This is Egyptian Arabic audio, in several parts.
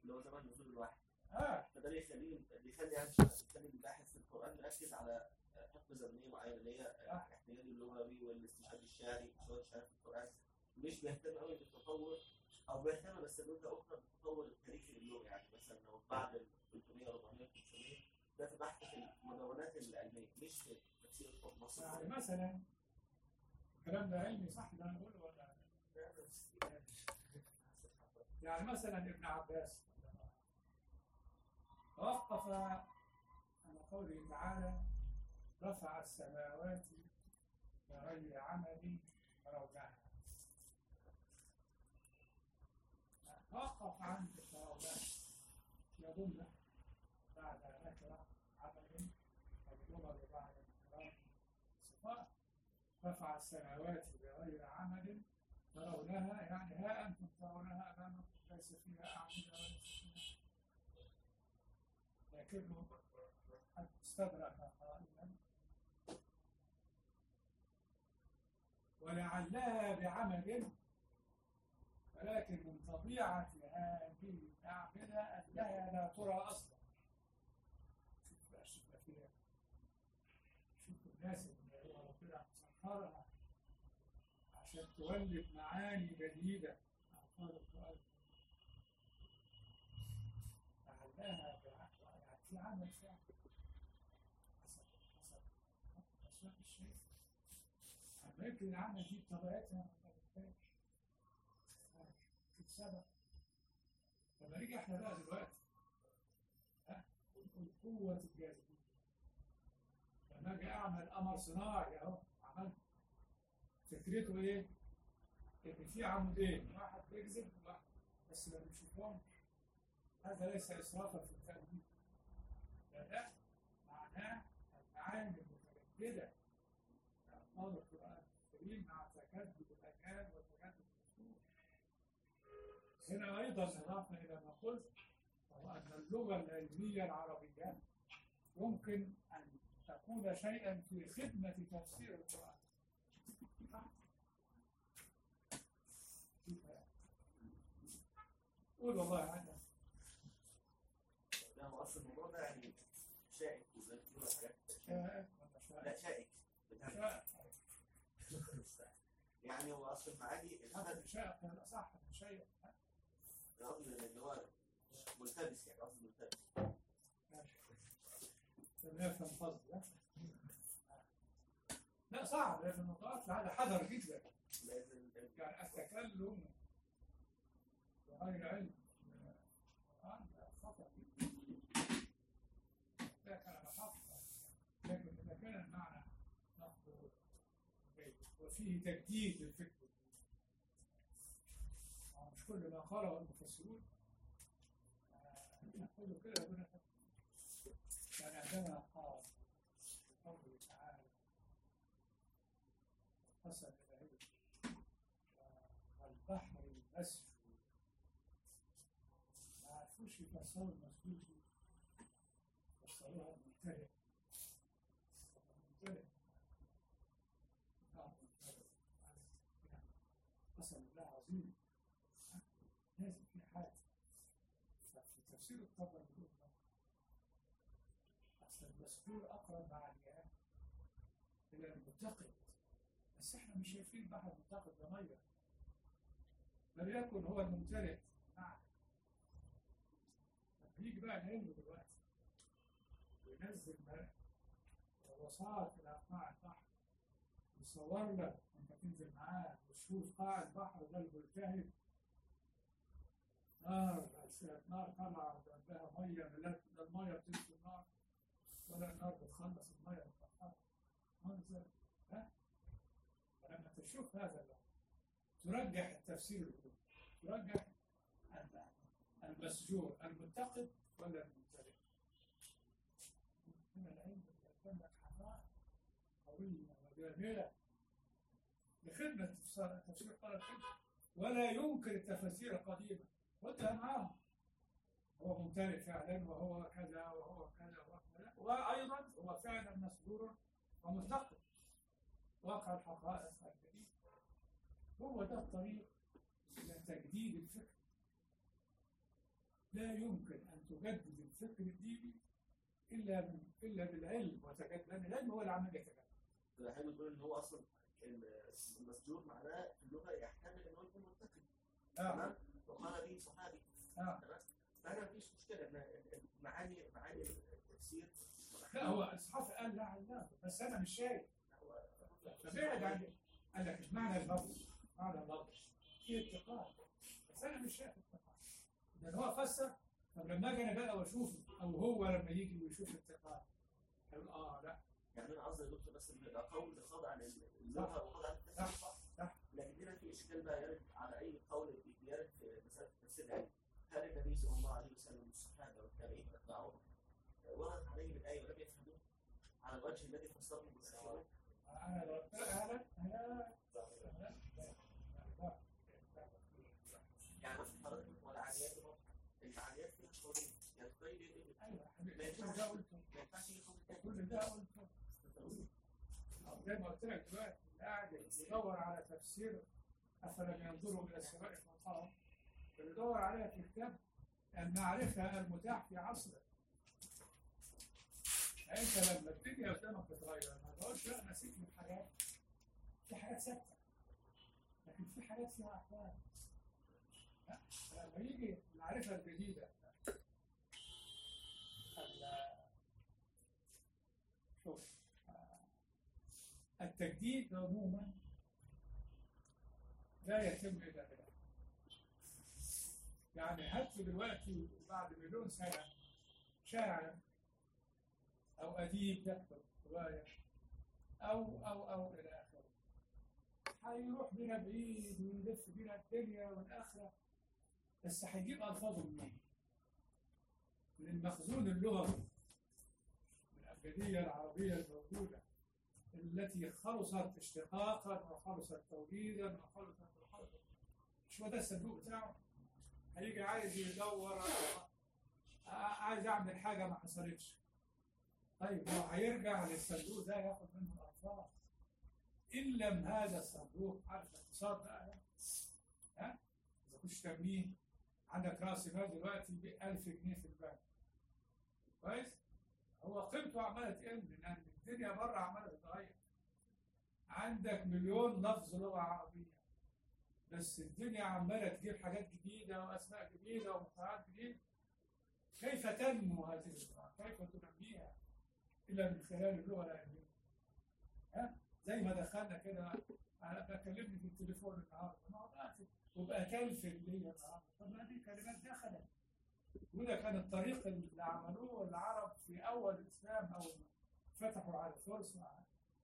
اللي هو زمان نزول الوحي اه فده بيخليه بيخلي يعني بيخلي الباحث في القران مركز على حقبه زمنيه معينه اللي هي الاحتياج اللغوي والاستشهاد الشعري شويه الشعر في القران مش بيهتم قوي بالتطور او بيهتم بس بوجهه اخرى بالتطور التاريخي للغه يعني مثلا لو بعد ال 300 400 500 ده في بحث في المدونات العلميه مش في تفسير النص يعني مثلا الكلام ده علمي صح اللي انا بقوله ولا يعني مثلا ابن عباس توقف على قوله تعالى رفع السماوات بغير عمل فرونها توقف عن التراونات يظن بعد نكرة عمل مجموعة بعد انقراض صفات رفع السماوات بغير عمل ترونها يعني ها أنتم ترونها أمامكم ليس فيها أعمدة وليس فيها لكنه قد استدرك قائلا ولعلها بعمل ولكن من طبيعة هذه الأعمدة أنها لا ترى أصلا شوف بقى شوف بقى فيها شوف الناس اللي هو ربنا مسخرها عشان تولد معاني جديدة أعطار القرآن لعلها بعمل يعني في عمل فعلا حسب حسب أسباب الشيء أما يمكن العمل دي بطبيعتها ما تنفعش تتسبب لما نيجي احنا بقى دلوقتي ها نقول قوة الجاذبية لما اجي اعمل قمر صناعي اهو عملت فكرته ايه؟ ان في عمودين واحد بيجذب وواحد بس ما بنشوفهمش هذا ليس اسرافا في التأويل ده ده معناه المعاني المتجددة ألفاظ القرآن الكريم مع تجدد الأكان وتجدد الأسلوب هنا أيضا إضافة إلى ما قلت وهو أن اللغة العلمية العربية يمكن أن تكون شيئا في خدمة تفسير القرآن قول والله عنها لا هو اصل الموضوع ده يعني شائك وزي ما بيقولوا حاجات شائك ولا لا شائك؟ شائك يعني هو اصل المعاني هذا الخد شائك هذا صح شيء الرجل اللي هو ملتبس يعني قصدي ملتبس ماشي لم يفهم قصدي لا؟ لا صعب لأن النقاط هذا حذر جدا لان ال- يعني التكلم بغير علم من القرآن ده خطأ جدا ده كلام حق لكن إذا كان المعنى نقد جيد وفيه تجديد للفكر آه، مش كل ما قاله المفسرون آه، نقول كده ربنا تكفير. يعني عندما قال في قوله تعالى قسم العلم والبحر المسجود ما عرفوش يفسروا المسجود دي فسروها الممتلئ الممتلئ نعم، ممتلئ. يعني قسم الله عظيم لازم في حاجة ففي تفسير الطبري يقول لك أصل المسجود أقرب مع الجهاد إلى المتقد بس احنا مش شايفين البحر المنتقد ده ميه بل يكن هو الممتلئ نعم طب يجي بقى العلم دلوقتي وينزل ماء ووصلت الى قاع البحر يصور لك انت تنزل معاه وتشوف قاع البحر ده الملتهب نار نار طالعه وجنبها ميه لا لا الميه بتنزل النار ولا النار بتخلص الميه متاخره منظر ها فلما تشوف هذا الوقت ترجح التفسير الأول ترجح ال- المسجور المنتقد ولا الممتلئ هنا العلم يقدم لك حقائق قوية وجاملة لخدمة تفسير تفسير القرآن الكريم ولا ينكر التفاسير القديمة وانت معاهم هو ممتلئ فعلا وهو كذا وهو كذا وهو كذا وأيضا هو فعلا مسجور ومنتقد واقع الحقائق الجديد هو ده الطريق إلى تجديد الفكر لا يمكن ان تجدد الفكر الديني الا من الا بالعلم وتجدد لان العلم هو اللي عمال يتجدد الحين بيقول ان هو اصلا المسجون معناه في اللغه يحتمل ان هو يكون منتقد آه. تمام وقال به صحابي آه. تمام فانا مفيش مشكله ان معاني معاني التفسير لا هو الصحابي قال لا علام بس انا مش شايف هو فبعد عن قال لك مش معنى اللفظ معنى اللفظ في اتقان بس انا مش شايف اتقان لان هو فسر طب لما اجي انا بقى واشوف او هو لما يجي ويشوف اتقان يقول اه لا يعني انا قصدي يا دكتور بس ان ده قول خاضع للغه وخاضع للتفسير صح، صح صح. لكن هنا في اشكال بقى يرد على اي قول يرد في مساله التفسير العلمي هل النبي صلى الله عليه وسلم والصحابه والتابعين واتباعهم ورد عليهم الايه ولم يفهموه على الوجه الذي فسره المتاخرون انا لو قلت لها انا انا يعني مثلا حضرتك والعاليات برضه العاليات فيها قولين يعني قيل ايه ايوه ما كل ده ينفعش قلته ما ينفعش يجي قول تاني كل ده قلته زي ما قلت لك دلوقتي اللي قاعد يدور على تفسير افلم ينظروا الى السماء فوقهم بيدور عليها في كتاب المعرفه المتاح في عصرك انت لما الدنيا قدامك بتتغير ما تقولش لا نسيت من حاجات في حاجات ثابته لكن في حاجات فيها احوال لا، لما يجي المعرفه الجديده ال- شوف آه، التجديد عموما لا يتم الا بالعلم يعني هات دلوقتي بعد مليون سنه شاعر او اديب يكتب روايه او او او الى اخره هيروح بينا بعيد ويلف بينا الدنيا والاخره بس هيجيب الفاظه منين؟ من المخزون اللغوي من الابجديه العربيه الموجوده التي خلصت اشتقاقا وخلصت توجيدا وخلصت وخلصت مش هو ده الصندوق بتاعه هيجي عايز يدور على- ع- عايز اعمل حاجه ما حصلتش طيب هو هيرجع للصندوق ده ياخد منه الالفاظ ان لم هذا الصندوق عارف الاقتصاد بقى ها اذا كنتش تموين عندك راس مال دلوقتي ب 1000 جنيه في البنك كويس هو قيمته عماله تقل لان الدنيا بره عماله تتغير عندك مليون لفظ لغه عربيه بس الدنيا عماله تجيب حاجات جديده واسماء جديده ومصطلحات جديده كيف تنمو هذه اللغه؟ كيف تنميها؟ الا من خلال اللغه العربيه ها زي ما دخلنا كده انا بكلمني في التليفون النهارده ما هو بقى وبقى تلف الليل النهارده طب ما دي كلمات دخلت وده كان الطريق اللي عملوه العرب في اول الاسلام اول ما فتحوا على الفرس وعلى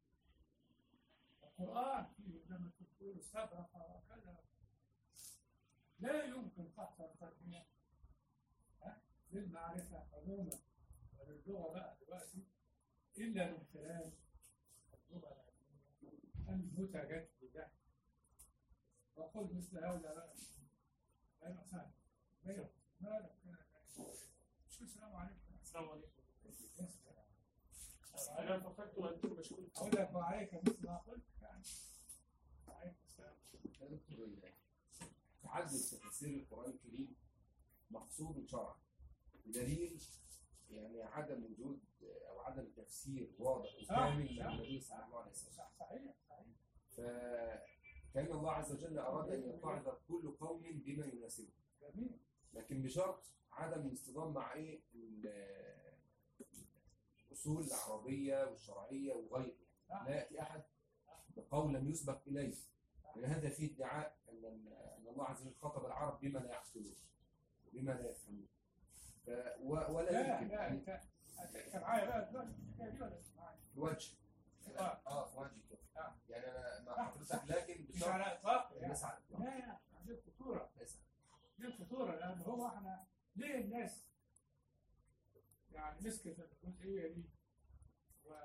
القران فيه لما تقول استبرق وكذا لا يمكن قطع التربيه ها؟ للمعرفه عموما وللغه بقى دلوقتي الا من خلال اللغه العلميه المتجدده وقل مثل هؤلاء بقى ايوه سهل ايوه مالك شو السلام عليكم السلام عليكم يا سلام. انا فكرت وانتم مشغول اقول لك وعليك مثل ما قلت يعني وعليكم السلام يا دكتور تعدد تفاسير القرآن الكريم مقصود شرعا بدليل يعني عدم وجود أو عدم تفسير واضح وكامل من صح. النبي صلى الله عليه وسلم صح صحيح صحيح فكان الله عز وجل أراد أن يقعد كل قوم بما يناسبه جميل لكن بشرط عدم الاصطدام مع إيه ال- الأصول العربية والشرعية وغيرها صح. لا يأتي أحد بقول لم يسبق إليه من هذا فيه ادعاء أن أن الله عز وجل خاطب العرب بما لا يعقلون وبما لا يفهمون ف و- ولا لا يمكن لا أن انت انت معايا بقى دلوقتي الحكايه دي ولا مش معايا؟ في وجه آه. اه في وجه كده آه. يعني انا مع صح، حضرتك صح. لكن مش بشرط على اطلاق يعني ليس على الإطلاق. لا دي الخطوره ليس على دي الخطوره لان هو احنا ليه الناس يعني مسكت الجزئيه دي و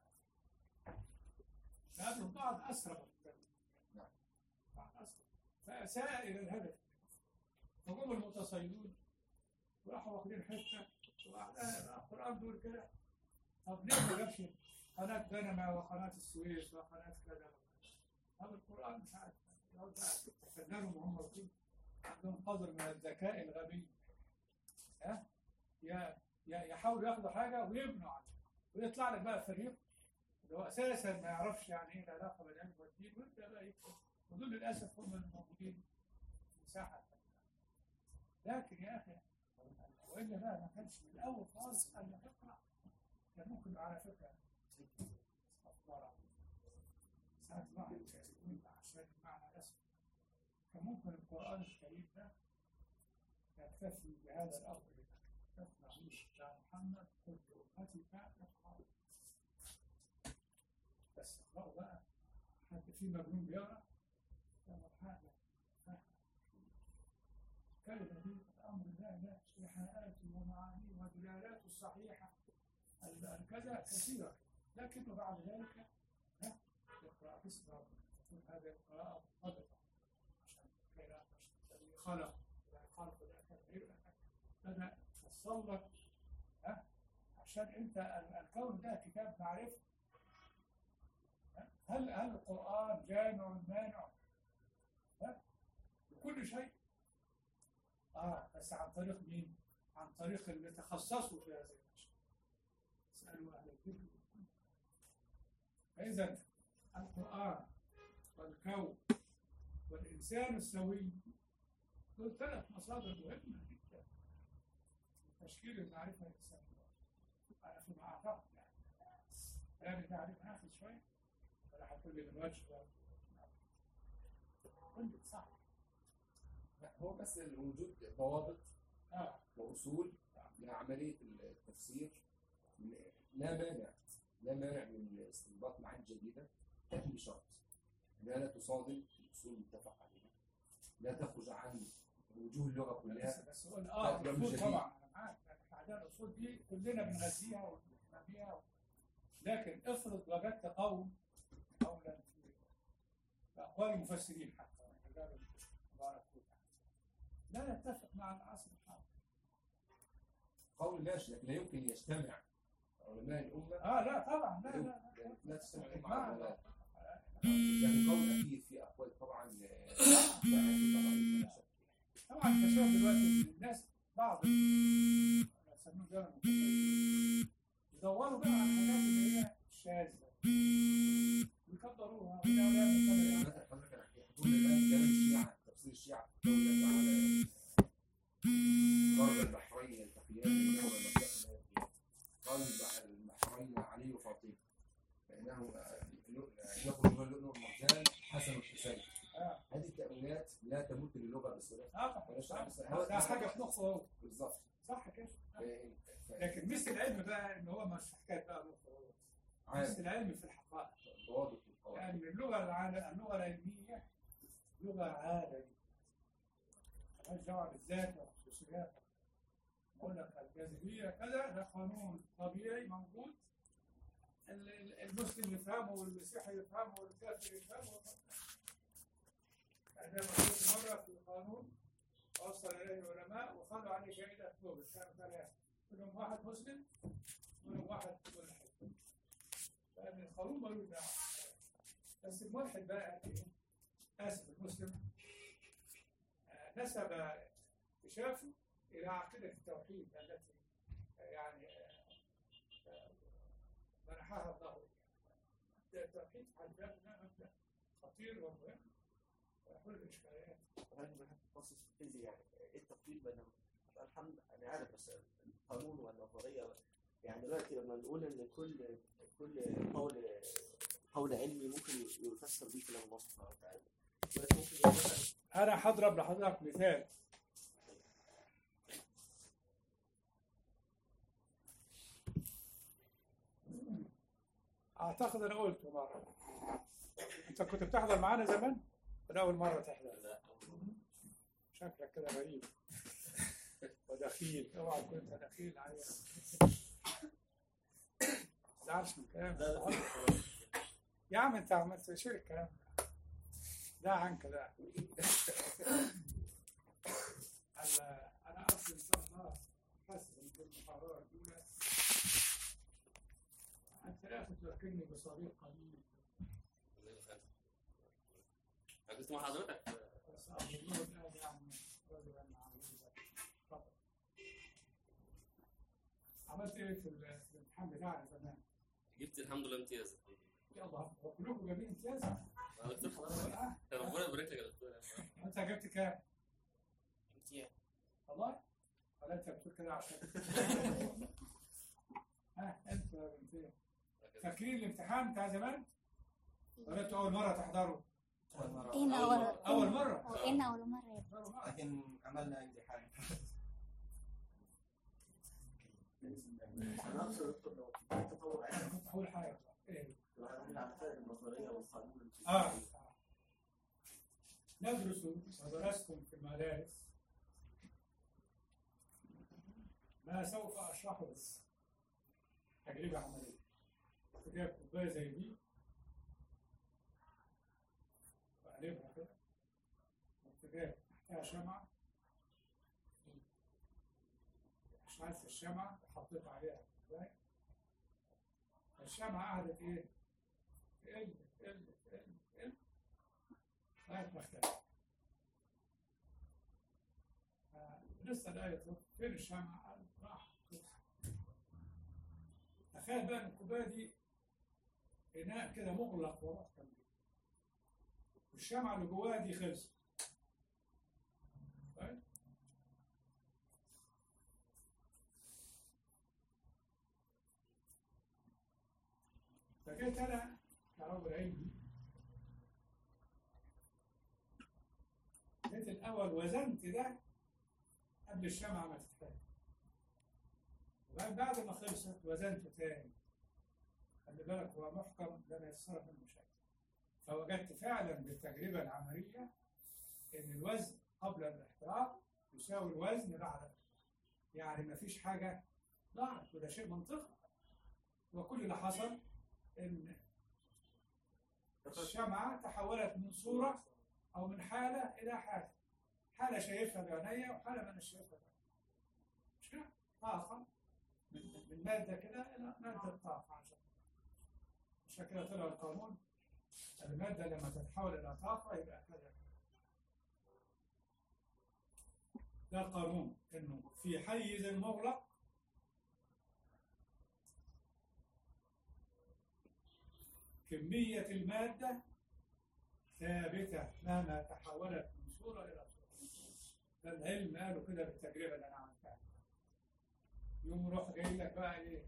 لأن البعض أسرع نعم. بعض أسرع فأساء إلى الهدف فجم المتصيدون وراحوا واخدين حتة وبعدها القرآن بيقول كده طب ليه ما جابش قناة بنما وقناة السويس وقناة كذا طب القرآن مش عارف لو بقى تفننوا هم واخدين عندهم قدر من الذكاء الغبي ها يا يا يحاولوا ياخدوا حاجه ويبنوا عليها ويطلع لك بقى فريق اللي هو اساسا ما يعرفش يعني ايه العلاقه بين العلم والدين ويبدا بقى يكتب ودول للاسف هم الموجودين في المساحه لكن يا اخي والا بقى ما كانش من الاول خالص قبل ما تقرا كان ممكن على فكره أفكار ساعات الواحد يقول عشان المعنى الاسم كان ممكن القران الكريم ده يكتفي بهذا الامر تقرا يا محمد كل امتي تقرا بس اقرأوا بقى حتى في مجنون بيقرا يلا حاجه كلمة دي أمر الله لا إيحاءاته ومعانيه ودلالاته الصحيحة كذا كثيرة لكنه بعد ذلك ها يقرأ باسم ربه تكون هذه القراءة مرتبطة عشان كده عشان خلق لا خلق لا كذا بدأ فصل لك ها عشان أنت الكون ده كتاب معرفة هل هل القرآن جامع مانع؟ ها؟ لكل شيء اه بس عن طريق مين؟ عن طريق اللي تخصصوا في هذا المجال. اسألوا أهل الذكر فإذا القرآن والكون والإنسان السوي دول ثلاث مصادر مهمة جدا لتشكيل المعرفة الإنسانية. أنا فيما أعتقد يعني كلامي ده عليه ناخذ شوية ولا هتقول لي من وجه كنت صح هو بس وجود ضوابط اه واصول لعمليه التفسير لا مانع لا مانع من استنباط معاني جديده لكن بشرط انها لا تصادم الاصول المتفق عليها لا تخرج عن وجوه اللغه بس كلها بس هو اه أكبر من الاصول جديد. طبعا انا معاك احنا عندنا الاصول دي كلنا بنغذيها ونحنا بيها لكن افرض وجدت قول قولا في اقوال المفسرين حتى رجال مبارك فيها. لا يتفق مع العصر الحاضر قول ماشي لكن لا يمكن يجتمع علماء الامه اه لا طبعا لا لا لا لا تجتمع الامه إجماع على لا. ضلال يعني قول اكيد في اقوال طبعا آه، لا أكيد طبعا لا شك. طبعا انت شايف دلوقتي الناس بعض ال- يسموه دول المفسرين يدوروا بقى على الحاجات اللي هي شاذه ويكبروها ولا لا يعمل كذا. مثلا حضرتك يحكون الان كلام الشيعه تفسير الشيعه في الدوله على ضرب البحرين يلتقيان بينهما مبدأ لا قال البح- البحرين علي وفاطمه فانه انه اللؤلؤ والمرجان حسن الحسين اه هذه التأويلات لا تمت للغة بسهولة اه طبعا ولا صح. شعب. ده حاجه في مخه هو بالظبط صح كده ف- ف- لكن مثل العلم بقى ان هو مش حكايه بقى مخه هو عام مثل العلم في الحقائق ضوابط القواعد يعني اللغه العال- اللغه العلميه لغه عالميه مالهاش دعوه بالذات والخصوصيات بقول لك الجاذبيه كذا ده قانون طبيعي موجود ال- ال- المسلم يفهمه والمسيحي يفهمه والكافر يفهمه يعني زي ما قلت مره في القانون وصل اليه العلماء وخلوا عليه شهيده نوبل كانوا ثلاثه منهم واحد مسلم منهم واحد ملحد لان القانون ملوش دعوه بس الملحد بقى قال ايه؟ اسف المسلم آه، نسب اكتشافه الى عقيده التوحيد التي آه، يعني آه، آه، منحها الله مبدا التوحيد في حد ذاته ده مبدا خطير ومهم ويحل الاشكاليات وهل بحب تخصص في الفيزياء يعني ايه التفريق بين الحمد انا عارف بس القانون والنظريه يعني دلوقتي لما نقول ان كل كل قول قول علمي ممكن يفسر بيه كلام الله سبحانه وتعالى دلوقتي ممكن يبقى مثلا انا هضرب لحضرتك مثال اعتقد انا قلته مره انت كنت بتحضر معانا زمان ولا اول مره تحضر لا شكلك كده غريب ودخيل اوعى تكون انت دخيل عليا ما تزعلش من كلامي لا لا يا عم انت عملت شيل الكلام ده ده عنك ده انا انا اصلا ان شاء الله حاسس ان في المحاضره الاولى انت لا تذكرني بصديق قليل كنت مع حضرتك بس اظنه الان يعني رجلا عزيزا تفضل عملت ايه في ال- في الامتحان بتاعنا زمان؟ جبت الحمد لله امتياز يلا هو كلكم جايبين امتياز؟ يا دكتور حضرتك آه، ربنا يبارك لك يا دكتور انت جبت كام؟ امتياز والله؟ ولا انت بتقول كده عشان ها انت يا بنتين فاكرين الامتحان بتاع زمان؟ ولا انتوا اول مره تحضروا؟ إيه أول اول مره؟ أو إيه أول مرة يا أول مرة. لكن عملنا امتحان انا اقصد يا دكتور لو في تطور انا كنت هقول حاجه ايه؟ لو هنعمل على مسائل النظريه والقانون اه آه. ندرس ودرستم في المدارس ما سوف اشرحه بس تجربه عمليه كنت جايب كوبايه زي دي بقلبها كده كنت جايب تحتها شمعه اشعلت الشمعه وحطيت عليها الكوبايه الشمعه قعدت ايه؟ تقل تقل تقل تقل لغايه ما اختفت آه، لسه الآية تقول فين الشمعة؟ قال راح تخيل بقى ان الكوباية دي إناء كده مغلق وراه كان والشمعة اللي جواها دي خلصت طيب فجيت أنا كرجل علمي جيت الأول وزنت ده قبل الشمعة ما تتحرق وبعد بعد ما خلصت وزنته تاني خلي بالك هو محكم لا يتصرف منه شيء فوجدت فعلا بالتجربة العملية إن الوزن قبل الاحتراق يساوي الوزن بعد يعني ما فيش حاجة ضاعت وده شيء منطقي وكل اللي حصل إن الشمعة تحولت من صورة أو من حالة إلى حالة حالة شايفها بعينيا وحالة ما أنا شايفها بعينيا مش كده؟ طاقة من من مادة كده إلى مادة طاقة عشان عشان كده طلع القانون المادة لما تتحول إلى طاقة يبقى كذا ده القانون إنه في حيز مغلق كمية المادة ثابتة مهما تحولت من صورة إلى صورة ده العلم قالوا كده بالتجربة اللي أنا عملتها يوم روح جاي لك بقى إيه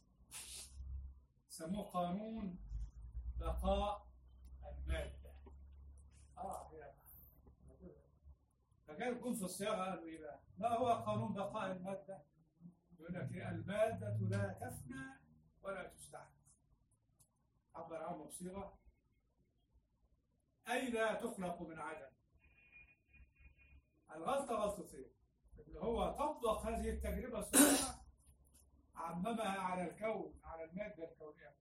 سموه قانون بقاء المادة آه هي فكان يكون في الصياغة قالوا إيه بقى ما هو قانون بقاء المادة يقول لك إيه المادة لا تفنى ولا تستحدث عبر عنه بصيغة أي لا تخلق من عدم الغلطة غلطتين اللي هو طبق هذه التجربة الصغيرة عممها على الكون على المادة الكونية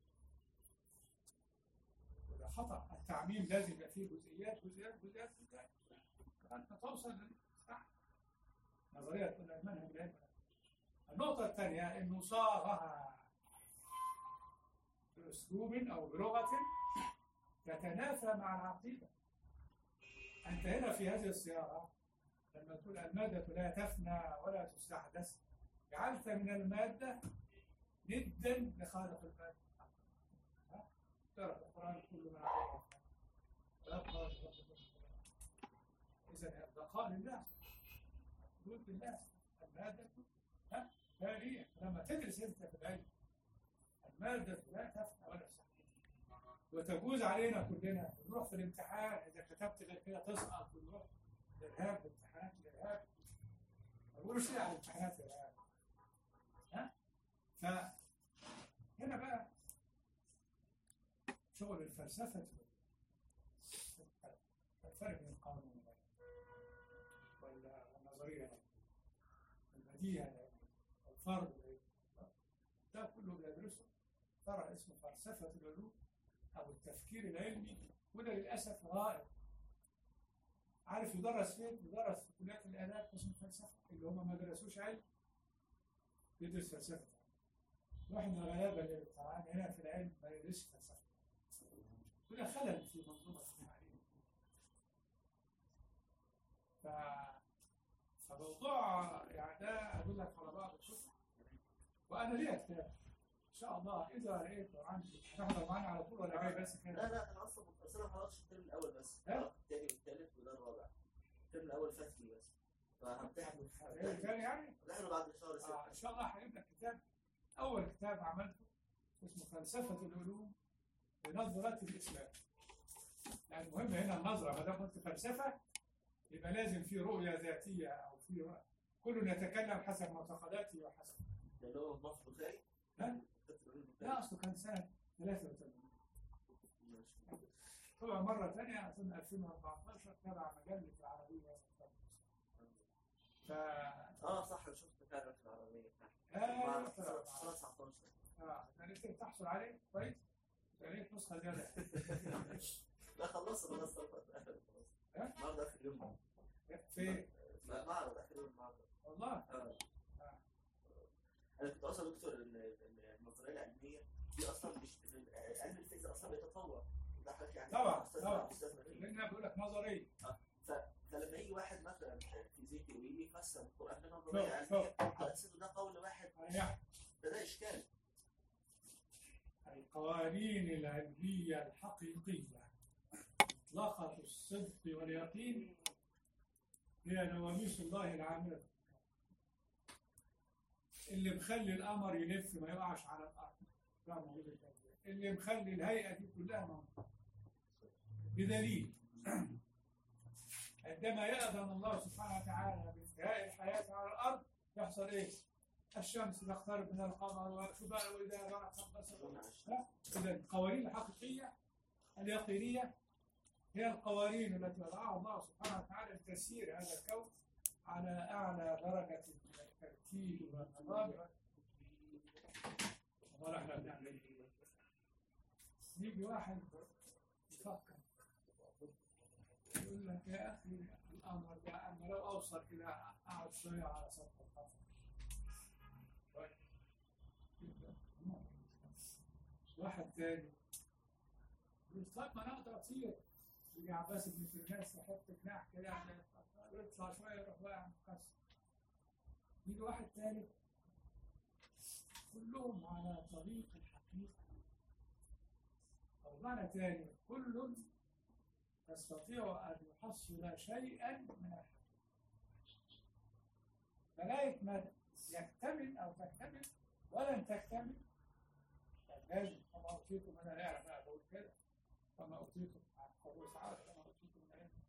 وده خطأ التعميم لازم يبقى فيه جزئيات جزئيات جزئيات جزئيات لغاية ما توصل للصح نظرية المنهج العلمي النقطة الثانية إنه صاغها بأسلوب أو بلغة تتنافى مع العقيدة أنت هنا في هذه الصياغة لما تقول المادة لا تفنى ولا تستحدث جعلت من المادة ندا لخالق المادة ها؟ ترى القرآن كل ما عليه ويبقى إذا البقاء لله وجود لله المادة ها فعليا لما تدرس أنت في العلم المادة لا تفنى ولا تستحدث وتجوز علينا كلنا نروح في الامتحان اذا كتبت غير كده تسقط ونروح الارهاب امتحانات الارهاب ما بقولوش ليه على امتحانات الارهاب ها فهنا بقى شغل الفلسفه الفرق بين القانون ولا والنظريه البديهه الفرض ده كله بندرسه فرع اسمه فلسفه العلوم او التفكير العلمي وده للاسف غائب عارف يدرس فين؟ يدرس في كليات الاداب قسم الفلسفه اللي هم ما درسوش علم يدرس فلسفه واحد من الغلابه اللي طبعا هنا في العلم ما يدرسش فلسفه وده خلل في منظومه التعليم ف فموضوع يعني ده اقول لك على بعض الكتب وانا ليا كتاب ان شاء الله اذا لقيت عندي هتحضر معانا على طول ولا جاي بس لا كده لا انا اصلا اصل انا ما حضرتش الترم الاول بس ها؟ حضرت الثاني والثالث وده الرابع الترم الاول فات لي بس فهمتحن جاي تاني يعني امتحنه بعد شهر آه ستة ان شاء الله هجيب لك كتاب اول كتاب عملته اسمه فلسفه العلوم بنظره الاسلام يعني المهم هنا النظره ما دام قلت فلسفه يبقى لازم في رؤيه ذاتيه او في رؤية. كل يتكلم حسب معتقداته وحسب ده اللي هو في مصر البخاري ها؟ كتاب العلوم لا البخاري. اصله كان سنه 83 ماشي. طبعا مره ثانيه اظن 2014 تبع مجله العربيه والفرنسية. ف اه صح انا شفت فعلا في العربيه آه، مع- تبع- سنه 19 اه يعني انت تحصل عليه كويس يبقى ليك نسخه زياده لا خلصت انا اصلا ها؟ النهارده اخر يوم في لا، معرض اخر يوم المعرض والله آه. انا كنت اصلا دكتور ان إن النظريه العلميه دي اصلا مش علم الفيزياء اصلا بيتطور وده حضرتك يعني طبعا، أستاذنا- طبعا. أستاذنا فيه. لان انا بقول لك نظريه فلما يجي واحد مثلا فيزيائي ويجي يفسر القران شوف بنظريه علميه شوف على اساس إن ده قول واحد يعني ده ده اشكال القوانين العلميه الحقيقيه مطلقه الصدق واليقين هي نواميس الله العامله اللي مخلي القمر يلف ما يقعش على الارض ده موجود الكلام. اللي مخلي الهيئه دي كلها موجوده بدليل عندما يأذن الله سبحانه وتعالى بانتهاء الحياة على الأرض يحصل إيه؟ الشمس تقترب من القمر وشبه وإذا برق البصر إذا القوانين الحقيقية اليقينية هي القوانين التي وضعها الله سبحانه وتعالى لتسيير هذا الكون على أعلى درجة من الترتيب والنظام والله احنا بنعمل إيه؟ يجي واحد يفكر يقول لك يا اخي الامر ده انا لو اوصل كده اقعد شويه على سطح القمر طيب. واحد تاني يقول طيب ما انا اقدر اطير يجي عباس بن فرناس يحط جناح كده يطلع شويه يروح واقع مكسر يجي واحد تالت كلهم على طريق الحقيقه او معنى تاني كل يستطيع أن يحصل شيئا من الحقيقة لغاية ما يكتمل أو تكتمل ولن تكتمل يعني لازم وما أوتيتم من العلم بقى بقول كده وما أوتيتم عن قبول تعالى وما أوتيتم من العلم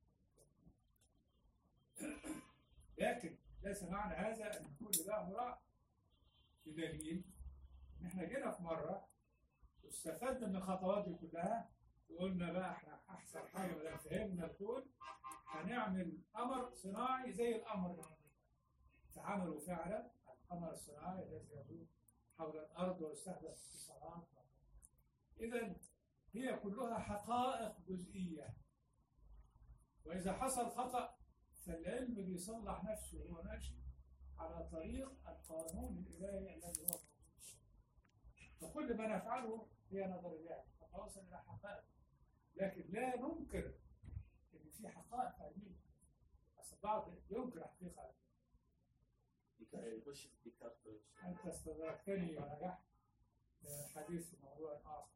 لكن ليس معنى هذا أن كل ده هراء بدليل إن إحنا جينا في مرة واستفدنا من الخطوات دي كلها وقلنا بقى احنا احسن حاجه ما دام فهمنا الكون هنعمل قمر صناعي زي القمر اللي موجود. فعملوا فعلا القمر الصناعي الذي يدور حول الارض ويستخدم في الاتصالات اذا هي كلها حقائق جزئيه واذا حصل خطا فالعلم بيصلح نفسه وهو ماشي على طريق القانون الالهي الذي هو موجود فكل ما نفعله هي نظريات نتوصل الى حقائق لكن لا ننكر ان في حقائق علميه اصل البعض ينكر حقيقه علميه يخش في الديكارت انت استدركتني ونجحت من الحديث في موضوع اخر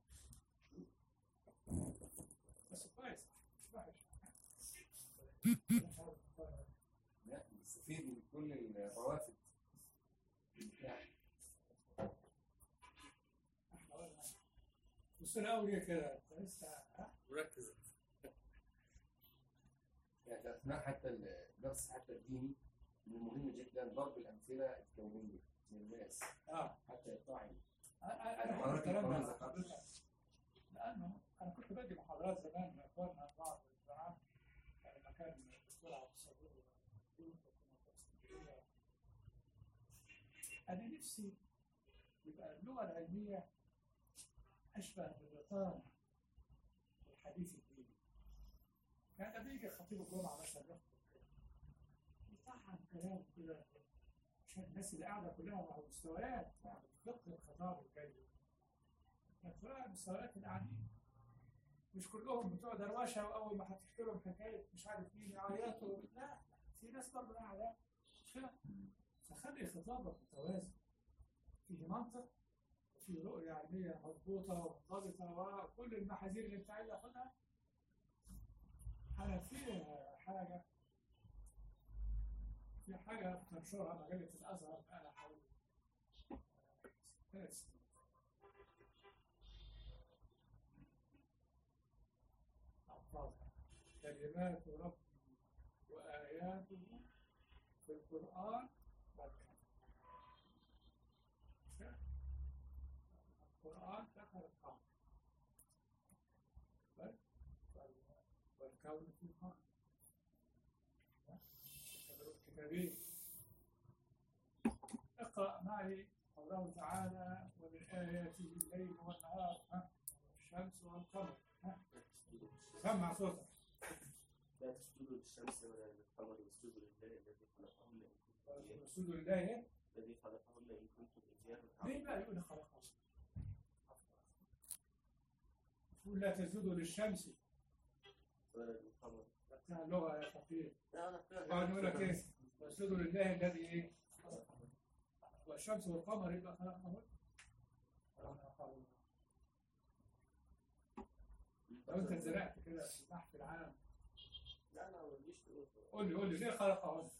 بس كويس مش وحش لا نستفيد من كل الروافد يعني احنا قلنا بص الاول كده انت لسه ها؟ مركز يعني اثناء حتى الدرس حتى الديني من المهم جدا ضرب الامثله الكونيه للناس اه حتى يطلع انا انا بحب الكلام ده مع حضرتك لانه انا كنت بدي محاضرات زمان مع اخواننا بعض الجامعات لما كان الدكتور عبد الصبور انا نفسي يبقى اللغه العلميه اشبه بالرطانه والحديث الديني كان لما يجي خطيب الجمعه مثلا يخطب كده يطعم كلام كده عشان الناس اللي قاعده كلها مع مستويات يعني فقه الخطاب الجيد فتلاقي مستويات القاعدين مش كلهم بتوع دروشه واول ما هتحكي لهم حكايه مش عارف مين يعيطوا لا في ناس برضه قاعده مش كده فخلي خطابك متوازن فيه منطق وفيه رؤية علمية مضبوطة ومنضبطة وكل المحاذير اللي أنت عايز تاخدها أنا في حاجة في حاجة تنشرها مجلة الأزهر بقالها حوالي ثلاث سنين ألفاظها كلمات ربي وآياته في القرآن والكلام القرآن ذكر القمر بل- وال- والكون في القمر كتابين اقرأ معي قوله تعالى ومن آياته الليل والنهار ها؟ والشمس والقمر ها؟ سمع صوتك لا تسجدوا للشمس ولا للقمر واسجدوا لله الذي خلقهن إن كنتم إياه رسول الله إيه؟ الذي خلقهن إن كنتم إياه ليه تعبدون بقى يقول خلقه يقول لا تسجدوا للشمس ولا للقمر بتاع اللغة يا فقير لا أنا فاهم. بعد يقول لك إيه واسجدوا لله الذي إيه خلقهن. والشمس والقمر يبقى خلقهن لو أنت زرعت كده في البحث العام لا أنا ما بديش تقول قول لي قول لي ليه خلقهن؟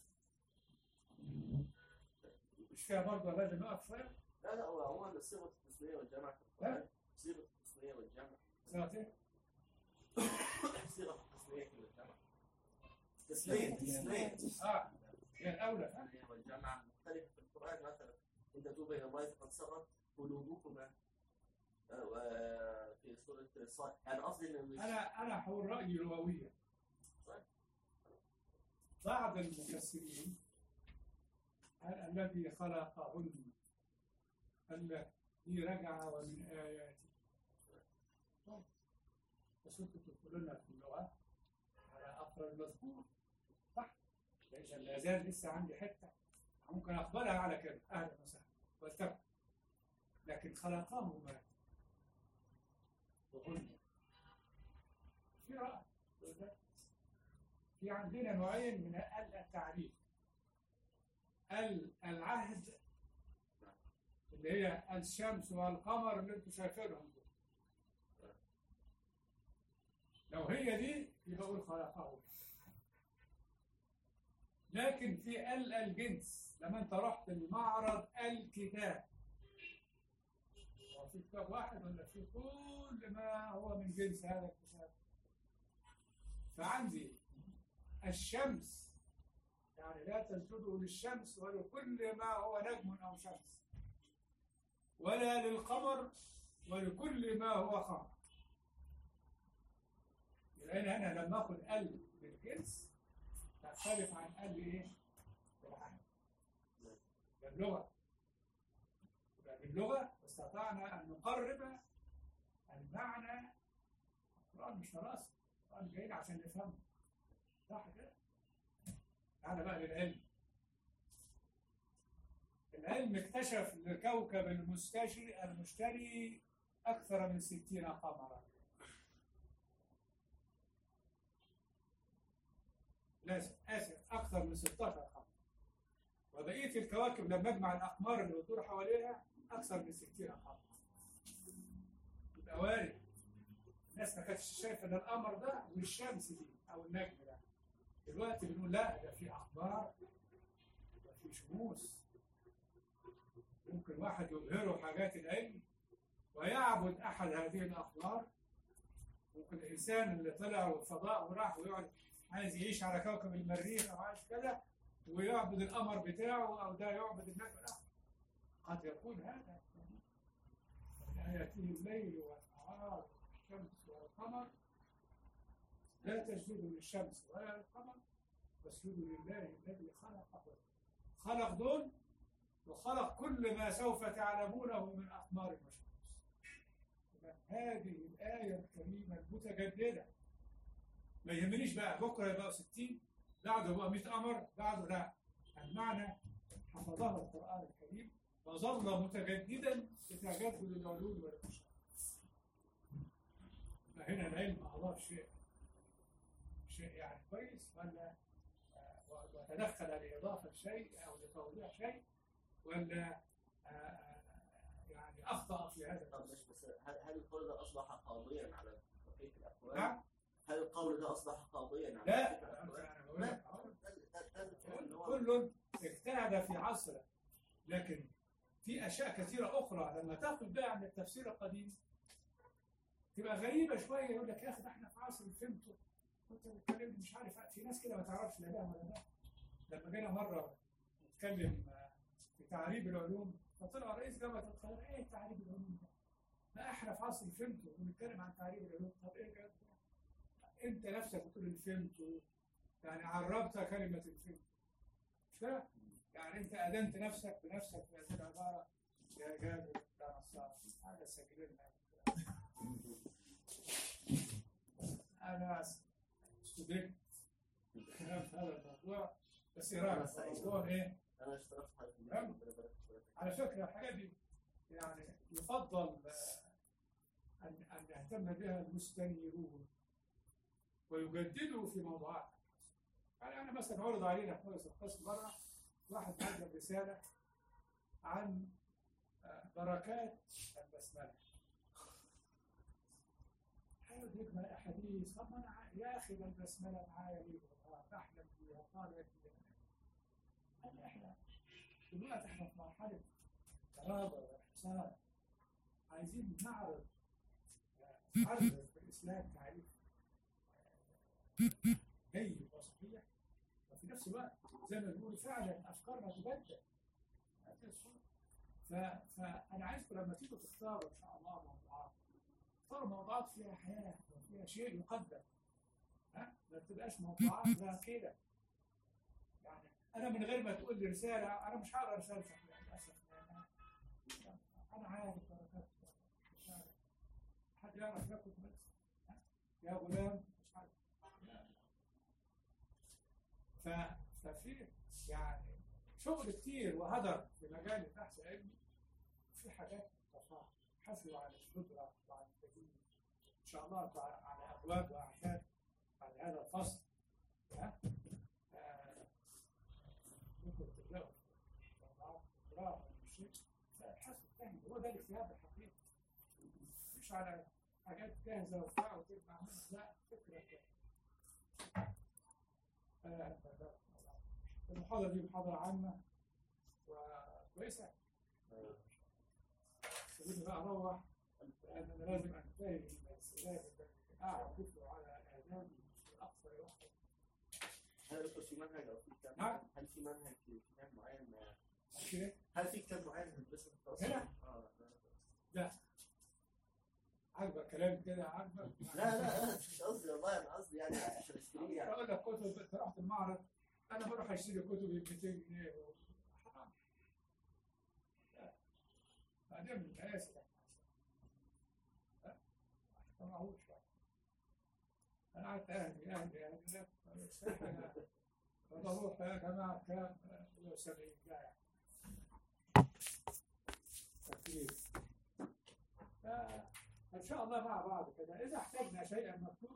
مش فيها برضه لازم نقف شوية؟ لا لا هو عموما صيغة التسمية والجمع في القرآن صيغة التسمية والجمع سمعت إيه؟ صيغة التسمية والجمع تسمية تسمية آه هي الأولى ها؟ التسمية والجمع مختلفة في القرآن مثلا إن تتوبا إلى الله فقد صغت قلوبكما آه، و- في سورة صاد أنا قصدي إن مش أنا أنا هقول رأيي لغويا طيب. بعض المفسرين قال الذي خلقهن الذي رجع ومن آياته طيب. بس انتوا تقولوا لنا في اللغة على أقرب المذكور صح ليس لا زال لسه عندي حتة ممكن أقبلها على كده أهلا وسهلا والتبع لكن خلقهما وهن في رأي في عندنا نوعين من ال- التعريف ال- العهد اللي هي الشمس والقمر اللي انتم شايفينهم دول لو هي دي يبقى قول خلقه لكن في ال الجنس لما انت رحت المعرض الكتاب هو في كتاب واحد ولا في كل ما هو من جنس هذا الكتاب فعندي الشمس يعني لا تسجدوا للشمس ولكل ما هو نجم او شمس ولا للقمر ولكل ما هو قمر لان انا لما اخذ ال بالجنس تختلف عن ال ايه؟ بالعهد باللغه يبقى باللغه استطعنا ان نقرب المعنى القران مش دراسه القران جايين عشان نفهمه صح كده؟ تعالى بقى للعلم العلم اكتشف لكوكب المستشري المشتري أكثر من ستين قمرا لازم آسف أكثر من 16 قمر وبقية الكواكب لما أجمع الأقمار اللي بتدور حواليها أكثر من 60 قمر يبقى وارد الناس ما كانتش شايفة إن القمر ده والشمس دي أو النجم ده دلوقتي بنقول لا ده في أقمار ده في شموس ممكن واحد يبهره حاجات العلم ويعبد أحد هذه الأقمار ممكن الإنسان اللي طلع والفضاء وراح ويقعد عايز يعيش على كوكب المريخ أو عايز كذا ويعبد القمر بتاعه أو ده يعبد النجم الآخر قد يكون هذا من آياته الليل والنهار والشمس والقمر لا تسجدوا للشمس ولا للقمر واسجدوا لله الذي خلقه خلق دول وخلق كل ما سوف تعلمونه من أقمار وشمس إذن هذه الآية الكريمة المتجددة ما يهمنيش بقى بكرة يبقى 60 بعده يبقى 100 قمر بعده لا المعنى حفظها القرآن الكريم وظل متجددا بتجدد العلوم والأشياء فهنا العلم أضاف شيء شيء يعني كويس ولا آه، وتدخل لإضافة شيء أو لتوضيح شيء ولا آه، آه، يعني اخطا في هذا طب مش بس هل هل القول ده اصبح قاضيا على بقيه الاقوال؟ نعم هل القول ده اصبح قاضيا على لا بقيه انا الاقوال؟ أنا بقول لك أهو. ده ده ده الفكرة إن هو- كل اجتهد في عصره لكن في اشياء كثيره اخرى لما تاخذ بقى عن التفسير القديم تبقى غريبه شويه يقول لك يا اخي ده احنا في عصر فهمته كنت بتكلم مش عارف في ناس كده ما تعرفش لا ده ولا ده لما جينا مره نتكلم آه، في تعريب العلوم فطلع رئيس جامعه القاهره ايه تعريب العلوم ده؟ لا احنا في عصر فهمته ونتكلم عن تعريب العلوم طب ايه ده؟ انت نفسك بتقول الفهمته يعني عربت كلمه الفهمت مش كده؟ يعني انت ادنت نفسك بنفسك في هذه العباره يا جابر يا نصار هذا سجل لنا انا استدركت كلام في هذا الموضوع بس ايه رايك في الموضوع ايه؟ انا اشتركت في حاجه نعم. ربنا يبارك في حضرتك. على فكره الحاجات دي يعني يفضل آه، ان ان يهتم بها المستنيرون ويجددوا في موضوعات يعني انا مثلا عرض علينا في مجلس القسم مره واحد قدم رساله عن آه، بركات البسمله حاول يجمع احاديث طب ما انا ع- يا اخي ده البسمله معايا ليه والله بحلم بيها طالع بيها قال احنا دلوقتي احنا في مرحله تراضى واحسان عايزين نعرض آه، عرض في الاسلام تعريف آه، جيد وصحيح وفي نفس الوقت زي ما بيقولوا فعلا افكارنا تبدل هذه الصورة. ف- فانا عايزكم لما تيجوا تختاروا ان شاء الله موضوعات اختاروا موضوعات فيها حياه وفيها شيء يقدم ها ما تبقاش موضوعات لا كده يعني انا من غير ما تقول لي رساله انا مش هقرا رسالتك للاسف لأن أنا- انا عارف بركات رسالة. حد يعرف ياكل بس ها؟ يا غلام مش عارف لا. ف... ففي يعني شغل كتير وهدر في مجال البحث العلمي في حاجات تفاعل حثوا على القدرة وعلى التجديد إن شاء الله تع- على أبواب وأعداد على هذا الفصل ها آه، ممكن تلاقوا موضوعات دكتوراه ولا شيء فالحث الفهمي هو ده الاجتهاد الحقيقي مش على حاجات جاهزة وبتاع وتجمع منها لا فكرة كده. آه، المحاضرة دي محاضرة عامة وكويسة سيبني بقى أروح لأن أنا لازم أنتهي من السلام أعرف كله على آدابي في أقصى وقت هل يا دكتور في منهج او في كتاب نعم. هل في منهج في كتاب معين ما- كده هل في كتاب معين بندرسه في التواصل؟ هنا؟ اه لا. عاجبك كلام كده عاجبك لا لا لا مش قصدي والله انا قصدي يعني عشان اشتريه يعني اقول لك كتب انت رحت المعرض انا بروح اشتري كتب ب 200 جنيه حرام لا. بعدين من الناس اللي احنا لا ما معهوش بقى. انا قعدت اهلي اهلي اهلي لا بس احنا بروح يا جماعه كام 170 لا يعني تكليف ف- ان شاء الله مع بعض كده اذا احتاجنا شيئا مكتوب